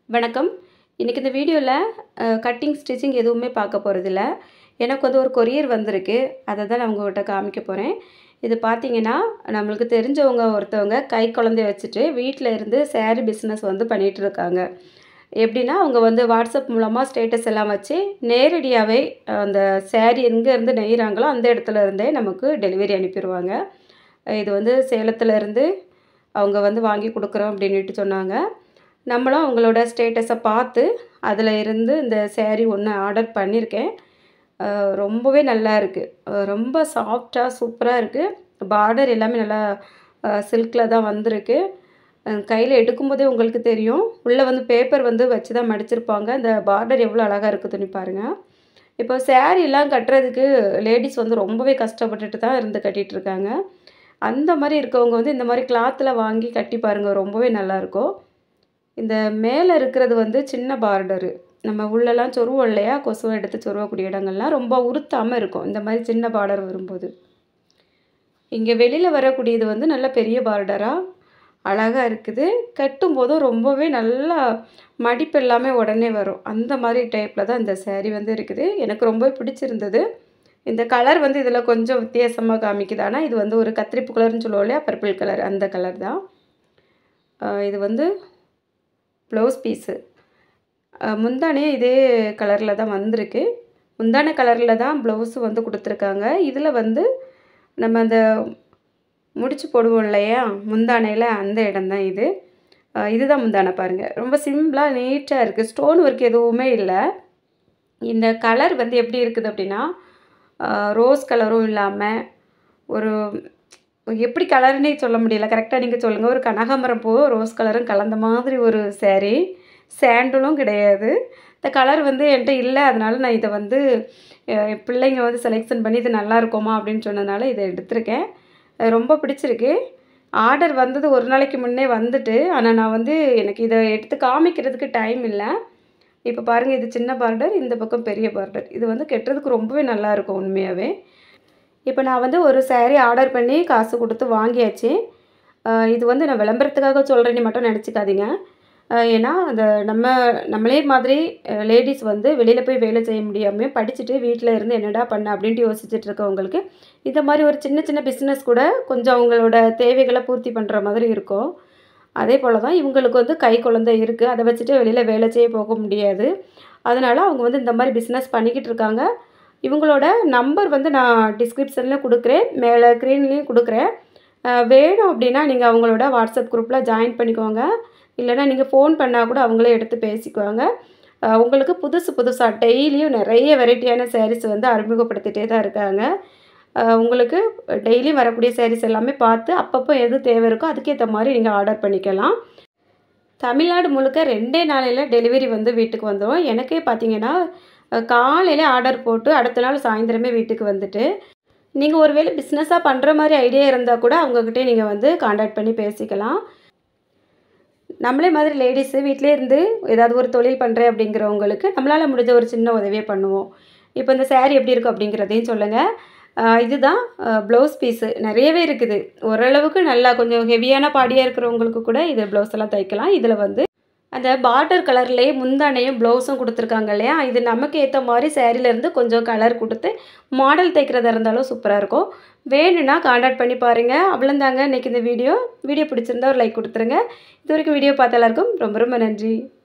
வணக்கம் இன்றைக்கி இந்த வீடியோவில் கட்டிங் ஸ்டிச்சிங் எதுவுமே பார்க்க போகிறதில்ல எனக்கு வந்து ஒரு கொரியர் வந்திருக்கு அதை தான் நான் உங்கள்கிட்ட காமிக்க போகிறேன் இது பார்த்தீங்கன்னா நம்மளுக்கு தெரிஞ்சவங்க ஒருத்தவங்க கை குழந்தைய வச்சுட்டு வீட்டில் இருந்து சேரீ பிஸ்னஸ் வந்து பண்ணிகிட்டு இருக்காங்க எப்படின்னா அவங்க வந்து வாட்ஸ்அப் மூலமாக ஸ்டேட்டஸ் எல்லாம் வச்சு நேரடியாகவே அந்த சேரீ எங்கேருந்து நெய்கிறாங்களோ அந்த இடத்துல இருந்தே நமக்கு டெலிவரி அனுப்பிடுவாங்க இது வந்து சேலத்தில் இருந்து அவங்க வந்து வாங்கி கொடுக்குறோம் அப்படின்ட்டு சொன்னாங்க நம்மளும் அவங்களோட ஸ்டேட்டஸை பார்த்து அதில் இருந்து இந்த சேரீ ஒன்று ஆர்டர் பண்ணியிருக்கேன் அஹ் ரொம்பவே நல்லா இருக்குது ரொம்ப சாஃப்டாக சூப்பராக இருக்குது பார்டர் எல்லாமே நல்லா சில்கில் தான் வந்திருக்கு கையில் எடுக்கும்போதே உங்களுக்கு தெரியும் உள்ளே வந்து பேப்பர் வந்து வச்சு தான் மடிச்சிருப்பாங்க இந்த பார்டர் எவ்வளோ அழகாக இருக்குதுன்னு பாருங்கள் இப்போ சேரீலாம் கட்டுறதுக்கு லேடிஸ் வந்து ரொம்பவே கஷ்டப்பட்டுட்டு தான் இருந்து கட்டிகிட்டு இருக்காங்க அந்த மாதிரி இருக்கவங்க வந்து இந்த மாதிரி கிளாத்தில் வாங்கி கட்டி பாருங்கள் ரொம்பவே நல்லாயிருக்கும் இந்த மேலே இருக்கிறது வந்து சின்ன பார்டரு நம்ம உள்ளெல்லாம் சொருவோம் இல்லையா கொசுவை எடுத்து சொருவக்கூடிய இடங்கள்லாம் ரொம்ப உறுத்தாமல் இருக்கும் இந்த மாதிரி சின்ன பார்டர் வரும்போது இங்கே வெளியில் வரக்கூடியது வந்து நல்ல பெரிய பார்டராக அழகாக இருக்குது கட்டும்போதும் ரொம்பவே நல்லா மடிப்பு எல்லாமே உடனே வரும் அந்த மாதிரி டைப்பில் தான் இந்த சேரீ வந்து இருக்குது எனக்கு ரொம்ப பிடிச்சிருந்தது இந்த கலர் வந்து இதில் கொஞ்சம் வித்தியாசமாக காமிக்குது ஆனால் இது வந்து ஒரு கத்திரிப்பு கலர்னு சொல்லுவோம் இல்லையா பர்பிள் கலர் அந்த கலர் தான் இது வந்து ப்ளவுஸ் பீஸு முந்தானே இதே கலரில் தான் வந்திருக்கு முந்தான கலரில் தான் ப்ளவுஸு வந்து கொடுத்துருக்காங்க இதில் வந்து நம்ம அந்த முடிச்சு போடுவோம் இல்லையா முந்தானையில் அந்த இடம் தான் இது இதுதான் முந்தானை பாருங்கள் ரொம்ப சிம்பிளாக நீட்டாக இருக்குது ஸ்டோன் ஒர்க் எதுவுமே இல்லை இந்த கலர் வந்து எப்படி இருக்குது அப்படின்னா ரோஸ் கலரும் இல்லாமல் ஒரு எப்படி கலர்னே சொல்ல முடியல கரெக்டாக நீங்கள் சொல்லுங்கள் ஒரு கனகாமரம் பூ ரோஸ் கலரும் கலந்த மாதிரி ஒரு சேரீ சாண்டலும் கிடையாது இந்த கலர் வந்து என்கிட்ட இல்லை அதனால நான் இதை வந்து பிள்ளைங்க வந்து செலெக்ஷன் பண்ணி இது நல்லா இருக்குமா அப்படின்னு சொன்னதுனால இதை எடுத்திருக்கேன் ரொம்ப பிடிச்சிருக்கு ஆர்டர் வந்தது ஒரு நாளைக்கு முன்னே வந்துட்டு ஆனால் நான் வந்து எனக்கு இதை எடுத்து காமிக்கிறதுக்கு டைம் இல்லை இப்போ பாருங்கள் இது சின்ன பார்டர் இந்த பக்கம் பெரிய பார்டர் இது வந்து கெட்டுறதுக்கு ரொம்பவே நல்லாயிருக்கும் உண்மையாகவே இப்போ நான் வந்து ஒரு சேரீ ஆர்டர் பண்ணி காசு கொடுத்து வாங்கியாச்சு இது வந்து நான் விளம்பரத்துக்காக சொல்கிறேன்னு மட்டும் நினச்சிக்காதீங்க ஏன்னா அந்த நம்ம நம்மளே மாதிரி லேடிஸ் வந்து வெளியில் போய் வேலை செய்ய முடியாமல் படிச்சுட்டு வீட்டில் இருந்து என்னடா பண்ண அப்படின்ட்டு யோசிச்சுட்டு இருக்கவங்களுக்கு இந்த மாதிரி ஒரு சின்ன சின்ன பிஸ்னஸ் கூட கொஞ்சம் அவங்களோட தேவைகளை பூர்த்தி பண்ணுற மாதிரி இருக்கும் அதே போல் தான் இவங்களுக்கு வந்து கை குழந்தை இருக்குது அதை வச்சுட்டு வெளியில் வேலை செய்ய போக முடியாது அதனால் அவங்க வந்து இந்த மாதிரி பிஸ்னஸ் பண்ணிக்கிட்டு இருக்காங்க இவங்களோட நம்பர் வந்து நான் டிஸ்கிரிப்ஷனில் கொடுக்குறேன் மேலே க்ரீன்லேயும் கொடுக்குறேன் வேணும் அப்படின்னா நீங்கள் அவங்களோட வாட்ஸ்அப் குரூப்பில் ஜாயின் பண்ணிக்கோங்க இல்லைனா நீங்கள் ஃபோன் பண்ணால் கூட அவங்களே எடுத்து பேசிக்குவாங்க உங்களுக்கு புதுசு புதுசாக டெய்லியும் நிறைய வெரைட்டியான சாரீஸ் வந்து அறிமுகப்படுத்திகிட்டே தான் இருக்காங்க உங்களுக்கு டெய்லியும் வரக்கூடிய சாரீஸ் எல்லாமே பார்த்து அப்பப்போ எது தேவை இருக்கோ அதுக்கேற்ற மாதிரி நீங்கள் ஆர்டர் பண்ணிக்கலாம் தமிழ்நாடு முழுக்க ரெண்டே நாளையில் டெலிவரி வந்து வீட்டுக்கு வந்துடும் எனக்கே பார்த்தீங்கன்னா காலையில் ஆர்டர் போட்டு அடுத்த நாள் சாயந்தரமே வீட்டுக்கு வந்துட்டு நீங்கள் ஒருவேளை பிஸ்னஸாக பண்ணுற மாதிரி ஐடியா இருந்தால் கூட அவங்கக்கிட்டே நீங்கள் வந்து காண்டாக்ட் பண்ணி பேசிக்கலாம் நம்மளே மாதிரி லேடிஸு வீட்டிலே இருந்து ஏதாவது ஒரு தொழில் பண்ணுறேன் அப்படிங்கிறவங்களுக்கு நம்மளால் முடிஞ்ச ஒரு சின்ன உதவியை பண்ணுவோம் இப்போ இந்த சேரீ எப்படி இருக்கும் அப்படிங்கிறதையும் சொல்லுங்கள் இதுதான் ப்ளவுஸ் பீஸு நிறையவே இருக்குது ஓரளவுக்கு நல்லா கொஞ்சம் ஹெவியான பாடியாக இருக்கிறவங்களுக்கு கூட இது ப்ளவுஸ் எல்லாம் தைக்கலாம் இதில் வந்து அந்த பார்டர் கலர்லேயே முந்தானையும் ப்ளவுஸும் கொடுத்துருக்காங்க இல்லையா இது நமக்கு ஏற்ற மாதிரி சேரீலேருந்து கொஞ்சம் கலர் கொடுத்து மாடல் தைக்கிறதா இருந்தாலும் சூப்பராக இருக்கும் வேணும்னா காண்டாக்ட் பண்ணி பாருங்கள் அவ்வளோந்தாங்க இன்றைக்கி இந்த வீடியோ வீடியோ பிடிச்சிருந்தா ஒரு லைக் கொடுத்துருங்க இது வரைக்கும் வீடியோ பார்த்த எல்லாருக்கும் ரொம்ப ரொம்ப நன்றி